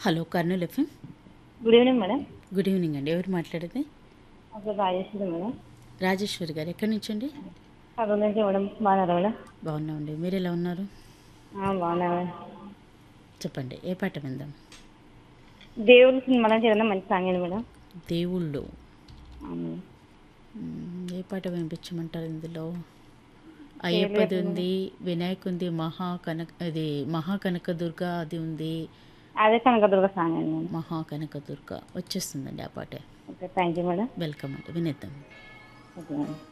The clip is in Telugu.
Hello Kurnool FM good evening madam good evening అండి ఎవరు మాట్లాడేది అసలు రాజేశ్వరి మేడం రాజేశ్వరి గారు ఎక్కడి నుంచి అండి కర్నూలు నుంచి మేడం బాగున్నారా మేడం బాగున్నామండి మీరు ఎలా ఉన్నారు ఆ, బాగున్నా మేడం చెప్పండి ఏ పాట విందాం దేవుడు సినిమా నుంచి ఏదైనా మంచి సాంగ్ ఏంటి మేడం దేవుళ్ళు అవును. మ్మ్, ఏ పాట వినిపించమంటారు ఇందులో అయ్యప్పది ఉంది వినాయకుంది మహా కనక ఇది మహా కనకదుర్గ అది ఉంది అదే కనకదుర్గ సాంగ్ అండి మేడం మహా కనకదుర్గ వచ్చేస్తుందండి ఆ పాటే okay thank you madam welcome అండి వినేద్దాం ఓకే మేడం